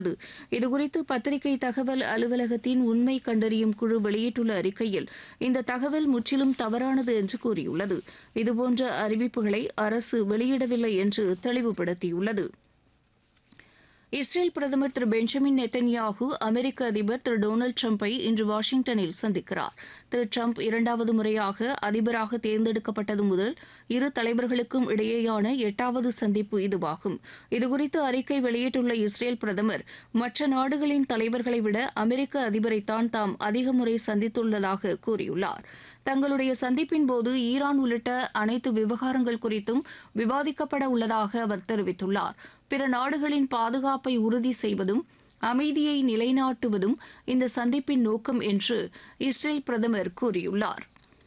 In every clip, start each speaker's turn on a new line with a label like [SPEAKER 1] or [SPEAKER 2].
[SPEAKER 1] இதுகுறித்து பத்திரிகை தகவல் அலுவலகத்தின் உண்மை கண்டறியும் குழு வெளியிட்டுள்ள அறிக்கையில் இந்த தகவல் முற்றிலும் தவறானது என்று கூறியுள்ளது இதுபோன்ற அறிவிப்புகளை அரசு வெளியிடவில்லை என்று தெளிவுபடுத்தியுள்ளது இஸ்ரேல் பிரதமர் திரு பெஞ்சமின் நெத்தன்யாகு அமெரிக்க அதிபர் திரு டொனால்டு டிரம்பை இன்று வாஷிங்டனில் சந்திக்கிறார் திரு டிரம்ப் இரண்டாவது முறையாக அதிபராக தேர்ந்தெடுக்கப்பட்டது முதல் இரு தலைவர்களுக்கும் இடையேயான எட்டாவது சந்திப்பு இதுவாகும் இதுகுறித்து அறிக்கை வெளியிட்டுள்ள இஸ்ரேல் பிரதமர் மற்ற நாடுகளின் தலைவர்களை விட அமெரிக்க அதிபரைத்தான் தாம் அதிக முறை சந்தித்துள்ளதாக கூறியுள்ளார் தங்களுடைய சந்திப்பின் போது ஈரான் உள்ளிட்ட அனைத்து விவகாரங்கள் குறித்தும் விவாதிக்கப்பட உள்ளதாக அவர் தெரிவித்துள்ளார் பிற நாடுகளின் பாதுகாப்பை உறுதி செய்வதும் அமைதியை நிலைநாட்டுவதும் இந்த சந்திப்பின் நோக்கம் என்று இஸ்ரேல் பிரதமர் கூறியுள்ளார்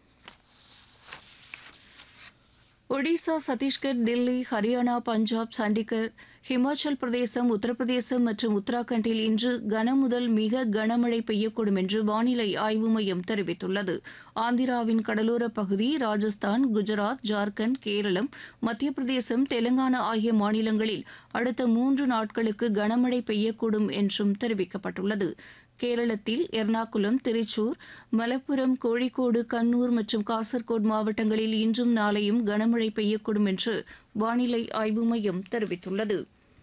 [SPEAKER 1] ஒடிசா சத்தீஸ்கர் தில்லி ஹரியானா பஞ்சாப் சண்டிகர் ஹிமாச்சல் பிரதேசம் உத்தரப்பிரதேசம் மற்றும் உத்தராகண்டில் இன்று கனமுதல் மிக கனமழை பெய்யக்கூடும் என்று வானிலை ஆய்வு மையம் தெரிவித்துள்ளது ஆந்திராவின் கடலோர பகுதி ராஜஸ்தான் குஜராத் ஜார்க்கண்ட் கேரளம் மத்திய பிரதேசம் தெலங்கானா ஆகிய மாநிலங்களில் அடுத்த மூன்று நாட்களுக்கு கனமழை பெய்யக்கூடும் என்றும் தெரிவிக்கப்பட்டுள்ளது கேரளத்தில் எர்ணாகுளம் திருச்சூர் மலப்புரம் கோழிக்கோடு கண்ணூர் மற்றும் காசர்கோடு மாவட்டங்களில் இன்றும் நாளையும் கனமழை பெய்யக்கூடும் என்று வானிலை ஆய்வு மையம் தெரிவித்துள்ளது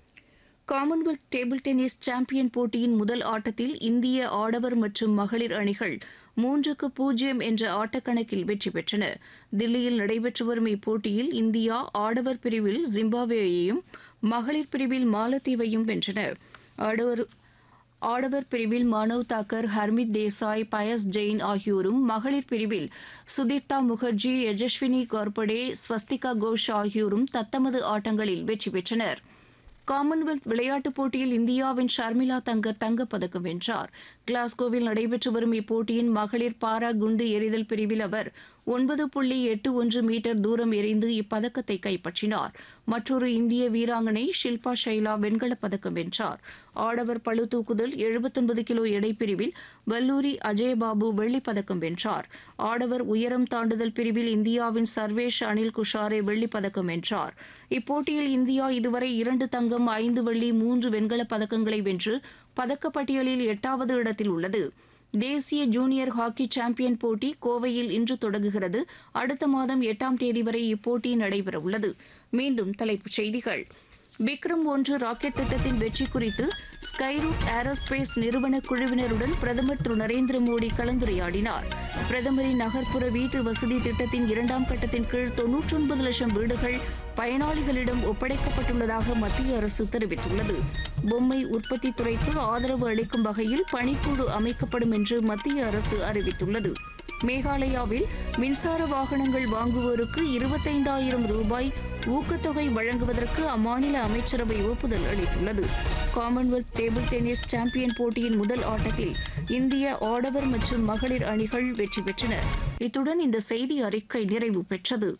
[SPEAKER 1] காமன்வெல்த் டேபிள் டென்னிஸ் சாம்பியன் போட்டியின் முதல் ஆட்டத்தில் இந்திய ஆடவர் மற்றும் மகளிர் அணிகள் மூன்றுக்கு பூஜ்ஜியம் என்ற ஆட்டக்கணக்கில் வெற்றி பெற்றன தில்லியில் நடைபெற்று வரும் இப்போட்டியில் இந்தியா ஆடவர் பிரிவில் ஜிம்பாப்வேயையும் மகளிர் பிரிவில் மாலத்தீவையும் வென்றன ஆடவர் ஆடவர் பிரிவில் மானவ் தாக்கர் ஹர்மித் தேசாய் பயஸ் ஜெயின் ஆகியோரும் மகளிர் பிரிவில் சுதீர்த்தா முகர்ஜி யஜஸ்வினி கார்படே ஸ்வஸ்திகா கோஷ் ஆகியோரும் தத்தமது ஆட்டங்களில் வெற்றி பெற்றனர் காமன்வெல்த் விளையாட்டுப் போட்டியில் இந்தியாவின் ஷர்மிளா தங்கர் தங்கப்பதக்கம் வென்றார் கிளாஸ்கோவில் நடைபெற்று வரும் இப்போட்டியின் மகளிர் பாரா குண்டு எறிதல் பிரிவில் அவர் ஒன்பது புள்ளி எட்டு ஒன்று மீட்டர் தூரம் எறிந்து இப்பதக்கத்தை கைப்பற்றினார் மற்றொரு இந்திய வீராங்கனை ஷில்பா ஷைலா வெண்கலப் பதக்கம் வென்றார் ஆடவர் பளு தூக்குதல் எழுபத்தொன்பது கிலோ எடை பிரிவில் வல்லூரி அஜயபாபு வெள்ளிப் பதக்கம் வென்றார் ஆடவர் உயரம் தாண்டுதல் பிரிவில் இந்தியாவின் சர்வேஷ் அனில் குஷாரே வெள்ளிப் பதக்கம் வென்றார் இப்போட்டியில் இந்தியா இதுவரை இரண்டு தங்கம் ஐந்து வெள்ளி மூன்று வெண்கலப் பதக்கங்களை வென்று பதக்கப்பட்டியலில் எட்டாவது இடத்தில் உள்ளது தேசிய ஜூனியர் ஹாக்கி சாம்பியன் போட்டி கோவையில் இன்று தொடங்குகிறது அடுத்த மாதம் எட்டாம் தேதி வரை இப்போட்டி நடைபெறவுள்ளது மீண்டும் தலைப்புச் செய்திகள் விக்ரம் ஒன்று ராக்கெட் திட்டத்தின் வெற்றி குறித்து ஸ்கைரூட் ஏரோஸ்பேஸ் நிறுவன குழுவினருடன் பிரதமர் திரு நரேந்திர மோடி கலந்துரையாடினார் பிரதமரின் நகர்ப்புற வீட்டு வசதி திட்டத்தின் இரண்டாம் கட்டத்தின் கீழ் தொன்னூற்றொன்பது லட்சம் வீடுகள் பயனாளிகளிடம் ஒப்படைக்கப்பட்டுள்ளதாக மத்திய அரசு தெரிவித்துள்ளது பொம்மை உற்பத்தி துறைக்கு ஆதரவு அளிக்கும் வகையில் பணிக்குழு அமைக்கப்படும் என்று மத்திய அரசு அறிவித்துள்ளது மேகாலயாவில் மின்சார வாகனங்கள் வாங்குவோருக்கு இருபத்தைந்தாயிரம் ரூபாய் ஊக்கத்தொகை வழங்குவதற்கு அம்மாநில அமைச்சரவை ஒப்புதல் அளித்துள்ளது காமன்வெல்த் டேபிள் டென்னிஸ் சாம்பியன் போட்டியின் முதல் ஆட்டத்தில் இந்திய ஆடவர் மற்றும் மகளிர் அணிகள் வெற்றி பெற்றன இத்துடன் இந்த செய்தி அறிக்கை நிறைவு பெற்றது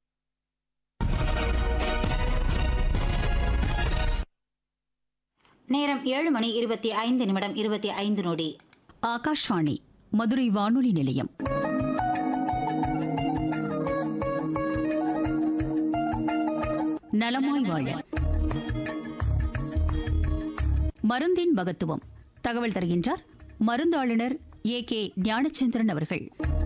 [SPEAKER 2] நேரம் ஏழு மணி இருபத்தி ஐந்து நிமிடம் இருபத்தி ஐந்து நொடி
[SPEAKER 3] ஆகாஷ்வாணி மதுரை வானொலி நிலையம் நலமாய் வாழ மருந்தின் மகத்துவம் தகவல் தருகின்றார் மருந்தாளுநர் ஏ கே ஞானச்சந்திரன் அவர்கள்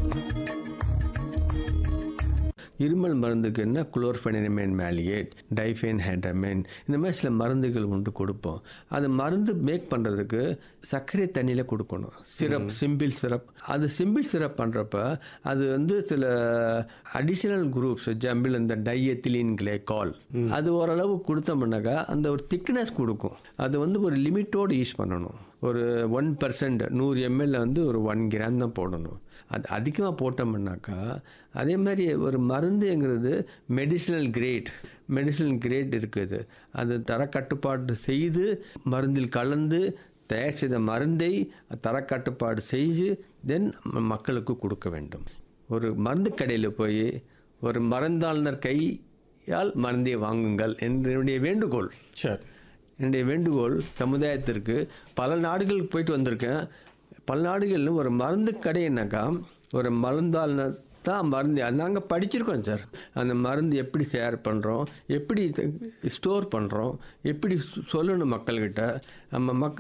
[SPEAKER 4] இருமல் மருந்துக்கு என்ன குளோர்ஃபெனமேன் மேலியேட் டைஃபேன் ஹைட்ரமேன் இந்த மாதிரி சில மருந்துகள் உண்டு கொடுப்போம் அந்த மருந்து மேக் பண்ணுறதுக்கு சர்க்கரை தண்ணியில் கொடுக்கணும் சிரப் சிம்பிள் சிரப் அது சிம்பிள் சிரப் பண்ணுறப்ப அது வந்து சில அடிஷனல் குரூப்ஸ் எக்ஸாம்பிள் இந்த டைஎத்திலின் கிளைகால் அது ஓரளவு கொடுத்தோம்னாக்கா அந்த ஒரு திக்னஸ் கொடுக்கும் அது வந்து ஒரு லிமிட்டோடு யூஸ் பண்ணணும் ஒரு ஒன் பர்சன்ட் நூறு எம்எல்ல வந்து ஒரு ஒன் கிராம் தான் போடணும் அது அதிகமாக போட்டோம்னாக்கா அதே மாதிரி ஒரு மருந்துங்கிறது மெடிசினல் கிரேட் மெடிசினல் கிரேட் இருக்குது அது தரக்கட்டுப்பாடு செய்து மருந்தில் கலந்து தயார் செய்த மருந்தை தரக்கட்டுப்பாடு செய்து தென் மக்களுக்கு கொடுக்க வேண்டும் ஒரு மருந்து கடையில் போய் ஒரு மருந்தாளுநர் கையால் மருந்தை வாங்குங்கள் என்னுடைய வேண்டுகோள்
[SPEAKER 5] சரி
[SPEAKER 4] என்னுடைய வேண்டுகோள் சமுதாயத்திற்கு பல நாடுகளுக்கு போயிட்டு வந்திருக்கேன் பல நாடுகளிலும் ஒரு மருந்து கடைன்னாக்கா ஒரு மருந்தாளுநர் தான் மருந்து நாங்கள் படிச்சிருக்கோம் சார் அந்த மருந்து எப்படி ஷேர் பண்ணுறோம் எப்படி ஸ்டோர் பண்ணுறோம் எப்படி சொல்லணும் மக்கள்கிட்ட நம்ம மக்கள்